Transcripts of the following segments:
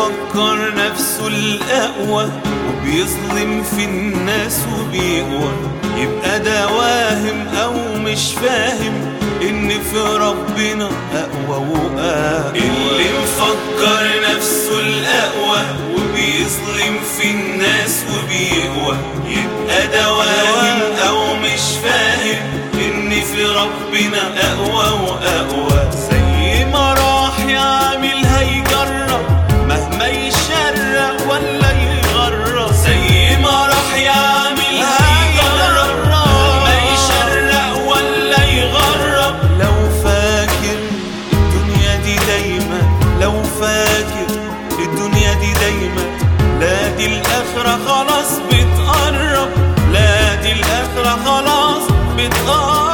مفكر نفسه الأقوى وبيظلم في الناس وبيقوى يبقى ده واهم أو مش فاهم إن في ربنا أقوى وأقوى اللي مفكر نفسه الأقوى وبيظلم في الناس وبيقوى يبقى ده واهم أو مش فاهم إن في ربنا أقوى وأقوى زي ما راح يعمل هيجرب مهما يشرق ولا يغرب زي ما راح يعمل هيجرب مهما يشرق ولا يغرب لو فاكر الدنيا دي دايما لو فاكر الدنيا دي دايما لا دي الآخرة خلاص بتقرب لا دي الآخرة خلاص بتقرب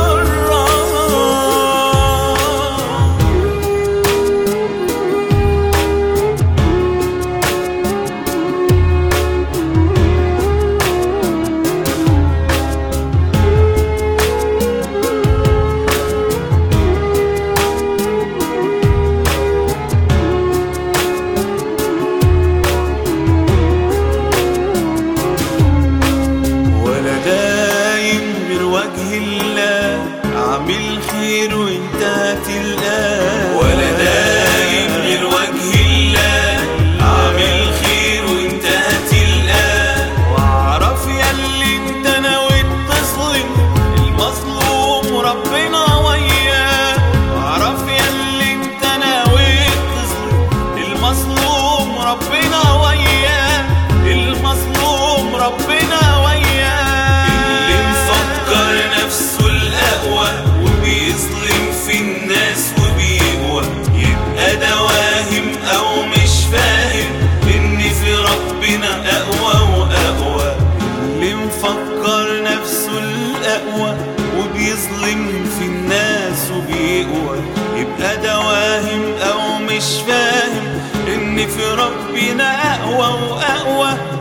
ولا دايم غير وجه الله عامل خير وانت هتلقاه ولا دايم غير وجه الله عامل خير وانت هتلقاه واعرف ياللي انت ناوي تظلم المظلوم وربنا وياه واعرف ياللي انت ناوي تظلم المظلوم ربنا وياه المظلوم ربنا وياه اللي مفكر نفسه الأقوى وبيظلم في الناس وبيقوى يبقى ده واهم أو مش فاهم إن في ربنا أقوى وأقوى اللي مفكر نفسه الأقوى وبيظلم في الناس وبيقوى يبقى ده واهم أو مش فاهم إن في ربنا أقوى وأقوى